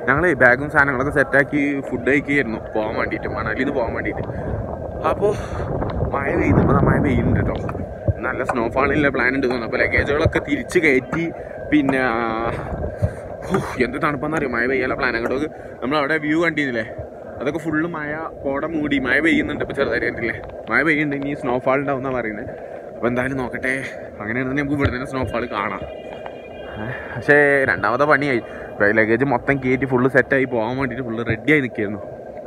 ഞങ്ങൾ ബാഗും സാധനങ്ങളൊക്കെ സെറ്റാക്കി ഫുഡ് കഴിക്കുകയായിരുന്നു പോകാൻ വേണ്ടിയിട്ട് മണാലിയിൽ നിന്ന് പോകാൻ വേണ്ടിയിട്ട് അപ്പോൾ മഴ പെയ്തപ്പോൾ മഴ പെയ്യുന്നുണ്ട് കേട്ടോ നല്ല സ്നോഫാളിലെ പ്ലാൻ ഉണ്ട് തോന്നുന്നു അപ്പോൾ ലഗേജുകളൊക്കെ തിരിച്ച് കയറ്റി പിന്നെ ഹൂ, എന്ത് തണുപ്പെന്നറിയോ മഴ പെയ്യാനുള്ള പ്ലാൻ അങ്ങോട്ട് നമ്മൾ അവിടെ വ്യൂ കണ്ടിരുന്നില്ലേ അതൊക്കെ ഫുള്ള് മഴ കോട മൂടി മഴ പെയ്യുന്നുണ്ട് ഇപ്പോൾ ചെറുതായിട്ട് കണ്ടില്ലേ മഴ പെയ്യുന്നുണ്ട് ഇനി സ്നോഫാൾ ഉണ്ടാവും എന്നാണ് പറയുന്നത് അപ്പോൾ എന്തായാലും നോക്കട്ടെ അങ്ങനെയാണെങ്കിൽ നമുക്ക് ഇവിടെ തന്നെ സ്നോഫാൾ കാണാം ഏഹ്, പക്ഷേ രണ്ടാമത്തെ പണിയായി ലഗേജ് മൊത്തം കയറ്റി ഫുള്ള് സെറ്റായി പോകാൻ വേണ്ടിയിട്ട് ഫുള്ള് റെഡിയായി നിൽക്കുകയായിരുന്നു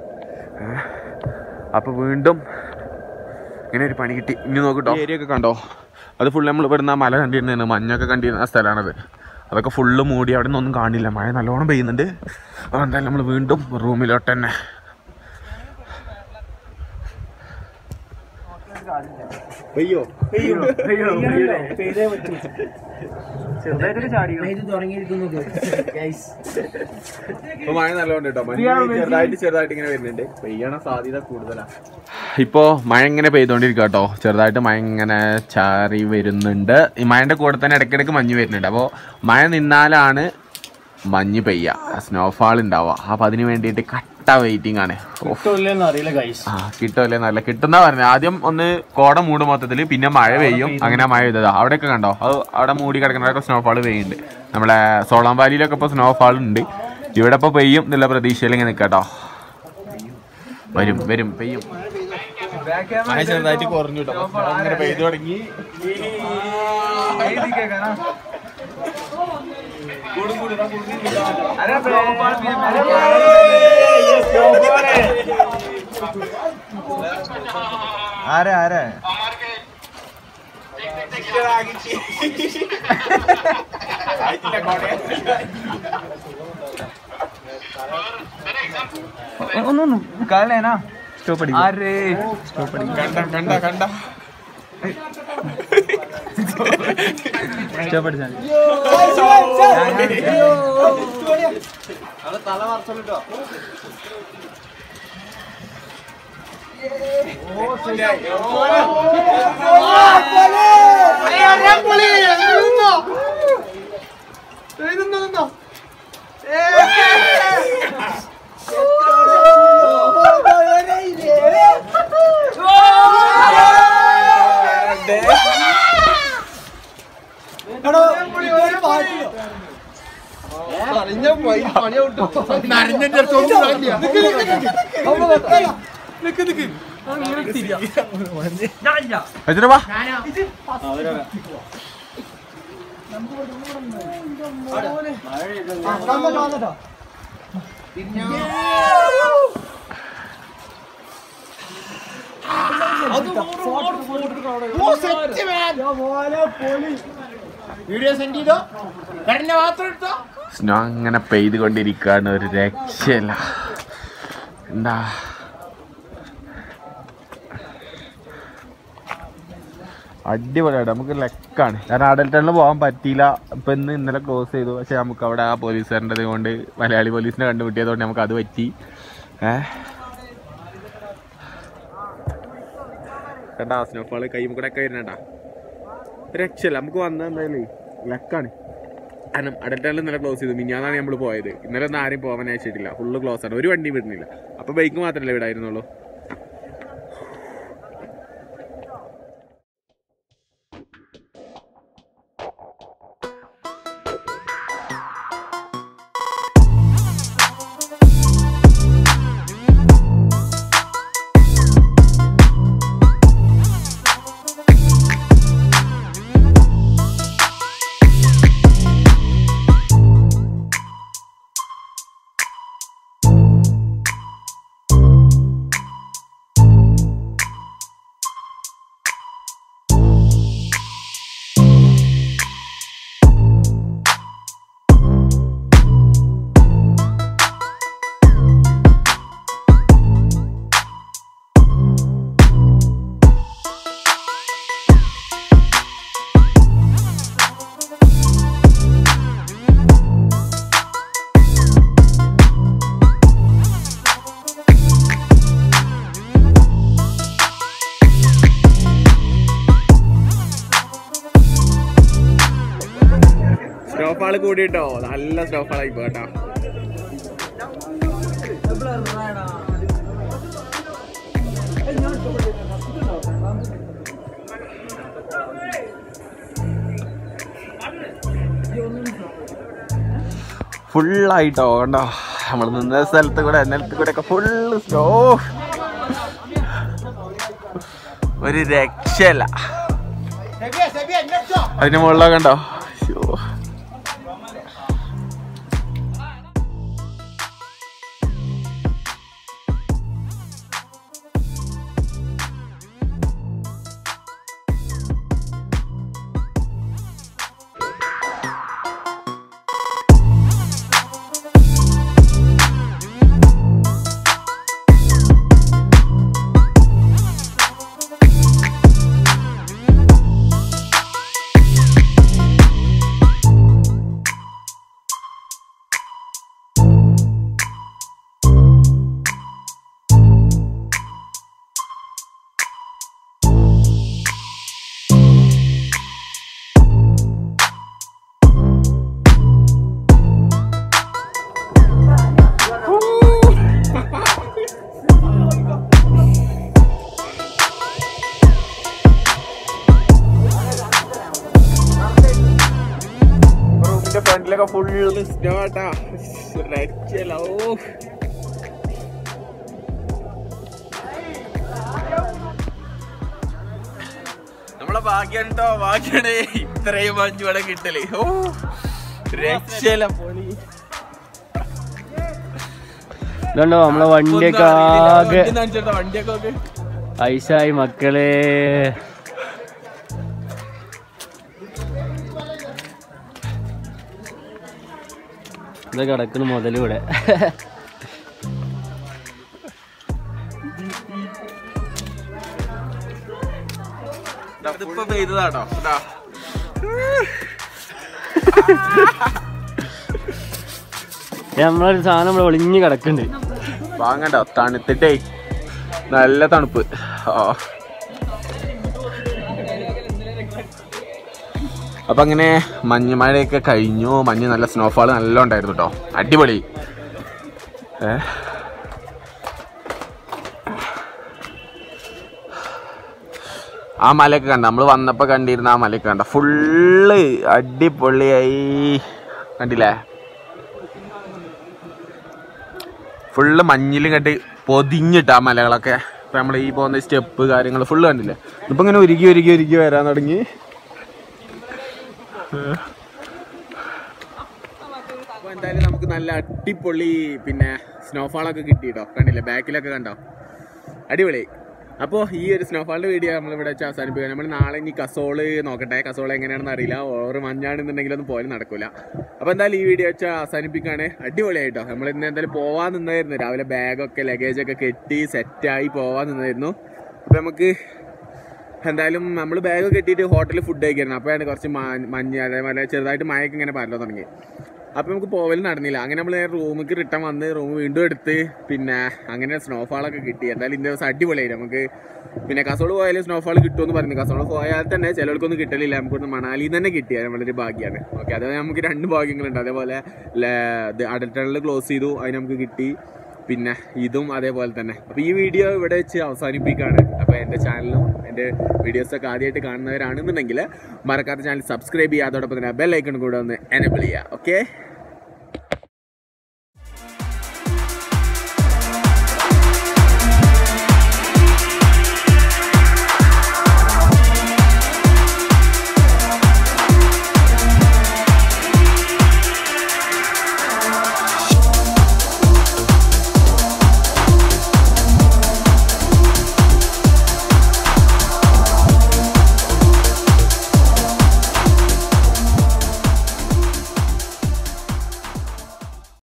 അപ്പോൾ വീണ്ടും ഇങ്ങനെ ഒരു പണി കിട്ടി ഇനി നോക്കട്ടോ ഏരിയ ഒക്കെ കണ്ടോ അത് ഫുള്ള് നമ്മൾ ഇവിടുന്ന് ആ മല കണ്ടിരുന്നതാണ് മഞ്ഞൊക്കെ കണ്ടിരുന്ന ആ സ്ഥലമാണത് അതൊക്കെ ഫുള്ള് മൂടി അവിടെ നിന്നൊന്നും കാണില്ല മഴ നല്ലോണം പെയ്യുന്നുണ്ട് അപ്പോൾ എന്തായാലും നമ്മൾ വീണ്ടും റൂമിലോട്ട് തന്നെ പെയ്യോ ചെറുതായിട്ടൊരു ചാടി ഇത് തുടങ്ങിയിരിക്കുന്നു ഇപ്പൊ മഴ നല്ലോണം കേട്ടോ മഞ്ഞ് ചെറുതായിട്ട് ചെറുതായിട്ട് ഇങ്ങനെ വരുന്നുണ്ട് പെയ്യണ സാധ്യത കൂടുതലാണ് ഇപ്പോ മഴ ഇങ്ങനെ പെയ്തോണ്ടിരിക്കുക കേട്ടോ ചെറുതായിട്ട് മഴ ഇങ്ങനെ ചാറി വരുന്നുണ്ട് ഈ മഴന്റെ കൂടെ തന്നെ ഇടയ്ക്കിടയ്ക്ക് മഞ്ഞ് വരുന്നുണ്ട് അപ്പോൾ മഴ നിന്നാലാണ് മഞ്ഞ് പെയ്യുക സ്നോഫാൾ ഉണ്ടാവുക അപ്പൊ അതിന് വേണ്ടിയിട്ട് കട്ട വെയിറ്റിംഗ് ആണ് ഓ, കിട്ടില്ലെന്ന് അറിയില്ല ഗൈസ് ആ കിട്ടുമല്ലേ നല്ല കിട്ടുന്ന പറഞ്ഞു ആദ്യം ഒന്ന് കോട മൂടും മൊത്തത്തിൽ പിന്നെ മഴ പെയ്യും അങ്ങനെ മഴ പെയ്തതാ അവിടെയൊക്കെ കണ്ടോ അത് അവിടെ മൂടി കിടക്കുന്നവരൊക്കെ സ്നോഫാൾ പെയ്യുന്നുണ്ട് നമ്മളെ സോളാം വാലിയിലൊക്കെ ഇപ്പോൾ സ്നോഫാൾ ഉണ്ട് ഇവിടെ ഇപ്പോൾ പെയ്യും എന്നുള്ള പ്രതീക്ഷയിൽ ഇങ്ങനെ നിൽക്കട്ടോ വരും വരും പെയ്യും മഴ ചെറുതായിട്ട് കുറഞ്ഞു കേട്ടോ അങ്ങനെ പെയ്തു തുടങ്ങി ആരെ ആരെ ഒന്നൊന്നും കാലേനാ സ്റ്റോപ്പ് അടി ആരേ സ്റ്റോപ്പ് അടി കണ്ട കണ്ട കണ്ട സ്റ്റോപ്പ് അടിച്ചാൽ എത്ര വാ വീഡിയോ സെൻഡ് ചെയ്തോ കടന്നെ മാത്രം എടുത്തോ സ്നോ അങ്ങനെ പെയ്തുകൊണ്ടിരിക്കുകയാണ് ഒരു രക്ഷയില്ല എന്താ അടിപൊളിയാണ് നമുക്ക് ലക്കാണ് കാരണം അടൽ ടണിൽ പോകാൻ പറ്റിയില്ല ഇപ്പം ഇന്ന് ഇന്നലെ ക്ലോസ് ചെയ്തു പക്ഷെ നമുക്ക് അവിടെ ആ പോലീസുകാരൻ്റെ കൊണ്ട് മലയാളി പോലീസിനെ കണ്ടുപിട്ടിയതുകൊണ്ട് നമുക്ക് അത് പറ്റി ഏഹ് കണ്ടാ സ്നോഫാള് കൈ കൂടെ ഒക്കെ വരുന്നേട്ടാ രക്ഷയില്ല നമുക്ക് വന്ന എന്തായാലും ലക്കാണ് കാരണം അടൽട്ടാളിൽ ഇന്നലെ ക്ലോസ് ചെയ്തു മിഞ്ഞാന്നാണ് നമ്മൾ പോയത് ഇന്നലെ ഒന്നും ആരും പോകാൻ അയച്ചിട്ടില്ല ഫുള്ള് ക്ലോസ് ആണ് ഒരു വണ്ടി വിടുന്നില്ല അപ്പൊ ബൈക്ക് മാത്രമല്ലേ വിടായിരുന്നുള്ളൂ സ്നോഫാൾ കൂടിട്ടോ നല്ല സ്നോഫാൾ ആയി കേട്ടോ ഫുള്ളായിട്ടോ കണ്ടോ നമ്മൾ നിന്ന സ്ഥലത്ത് കൂടെ നിലത്ത് കൂടെ ഒക്കെ ഫുള്ള് സ്നോ ഒരു രക്ഷയല്ല സെബിയ സെബിയ എന്നെ അതിന് മുകളിലൊക്കെ കണ്ടോ ശ്ശോ. റൂമിന്റെ ഫ്രണ്ടിലൊക്കെ ഫുള്ള് സ്നോ ആട്ടാ രക്ഷയില്ല ഓ നമ്മളെ ഭാഗ്യം കേട്ടോ ഭാഗ്യാണ് ഇത്രയും മഞ്ഞു ഇവിടെ കിട്ടല് ഓ രക്ഷയില്ല പൊളി ഇതുണ്ടോ നമ്മളെ വണ്ടിയൊക്കെ ആകെ വണ്ടിയൊക്കെ ഒക്കെ ഐസായി മക്കളെ ഇത് കിടക്കുന്നു മുതലിവിടെ ഇതിപ്പോ പെയ്തതാട്ടോ ഇതാ നമ്മളൊരു സാധനം ഇവിടെ ഒളിഞ്ഞ് കിടക്കുന്നുണ്ട് വാങ്ങണ്ട തണുത്തിട്ടേ നല്ല തണുപ്പ് ആ അപ്പൊ അങ്ങനെ മഞ്ഞ് മഴയൊക്കെ കഴിഞ്ഞു മഞ്ഞ് നല്ല സ്നോഫാൾ നല്ല ഉണ്ടായിരുന്നു കേട്ടോ അടിപൊളി ഏ ആ മലയൊക്കെ കണ്ട നമ്മൾ വന്നപ്പോ കണ്ടിരുന്ന ആ മലയൊക്കെ കണ്ട ഫുള്ള് അടിപൊളിയായി കണ്ടില്ലേ ഫുള്ള് മഞ്ഞിലും കണ്ട് പൊതിഞ്ഞിട്ട് ആ മലകളൊക്കെ ഇപ്പം നമ്മൾ ഈ പോകുന്ന സ്റ്റെപ്പ് കാര്യങ്ങൾ ഫുള്ള് കണ്ടില്ലേ ഇപ്പം ഇങ്ങനെ ഒരുക്കി ഒരുക്കി ഒരുക്കി വരാൻ തുടങ്ങി അപ്പോൾ എന്തായാലും നമുക്ക് നല്ല അടിപൊളി പിന്നെ സ്നോഫാളൊക്കെ കിട്ടിയിട്ടോ കണ്ടില്ലേ ബാക്കിലൊക്കെ കണ്ടോ അടിപൊളി അപ്പോൾ ഈ ഒരു സ്നോഫാളിൻ്റെ വീഡിയോ നമ്മൾ ഇവിടെ വെച്ച് അവസാനിപ്പിക്കുക നമ്മൾ നാളെ ഇനി കസോള് നോക്കട്ടെ കസോള് എങ്ങനെയാണെന്ന് അറിയില്ല ഓറ് മഞ്ഞാണെന്നുണ്ടെങ്കിലൊന്നും പോലും നടക്കില്ല അപ്പോൾ എന്തായാലും ഈ വീഡിയോ വെച്ച് അവസാനിപ്പിക്കുകയാണ് അടിപൊളിയായിട്ടോ നമ്മൾ ഇന്ന് എന്തായാലും പോവാൻ നിന്നായിരുന്നു രാവിലെ ബാഗൊക്കെ ലഗേജൊക്കെ കെട്ടി സെറ്റായി പോവാൻ നിന്നായിരുന്നു അപ്പോൾ നമുക്ക് എന്തായാലും നമ്മൾ ബാഗ് കെട്ടിയിട്ട് ഹോട്ടലിൽ ഫുഡ് കഴിക്കായിരുന്നു അപ്പോഴാണ് കുറച്ച് മാ- മഞ്ഞ് അതേപോലെ ചെറുതായിട്ട് മഴയൊക്കെ ഇങ്ങനെ പരലോ തുടങ്ങി അപ്പോൾ നമുക്ക് പോവൽ നടന്നില്ല അങ്ങനെ നമ്മൾ റൂമിക്ക് റിട്ടേൺ വന്ന് റൂം വീണ്ടും എടുത്ത് പിന്നെ അങ്ങനെ സ്നോഫാളൊക്കെ കിട്ടി എന്തായാലും ഇന്ന ദിവസം അടിപൊളിയായി നമുക്ക് പിന്നെ കസോള് പോയാലും സ്നോഫാൾ കിട്ടുമെന്ന് പറഞ്ഞു കസോള് പോയാൽ തന്നെ ചിലർക്കൊന്നും കിട്ടലില്ല നമുക്കൊന്ന് മണാലിയിൽ നിന്ന് തന്നെ കിട്ടിയത് നമ്മളൊരു ഭാഗ്യമാണ് ഓക്കെ അതേ നമുക്ക് രണ്ട് ഭാഗ്യങ്ങളുണ്ട് അതേപോലെ അടൽ ടണൽ ക്ലോസ് ചെയ്തു അതിന് നമുക്ക് കിട്ടി പിന്നെ ഇതും അതേപോലെ തന്നെ അപ്പോൾ ഈ വീഡിയോ ഇവിടെ വെച്ച് അവസാനിപ്പിക്കുകയാണ് അപ്പോൾ എൻ്റെ ചാനലും എൻ്റെ വീഡിയോസൊക്കെ ആദ്യമായിട്ട് കാണുന്നവരാണെന്നുണ്ടെങ്കിൽ മറക്കാത്ത ചാനൽ സബ്സ്ക്രൈബ് ചെയ്യുക അതോടൊപ്പം തന്നെ ബെൽ ഐക്കൺ കൂടെ ഒന്ന് എനബിൾ ചെയ്യുക ഓക്കെ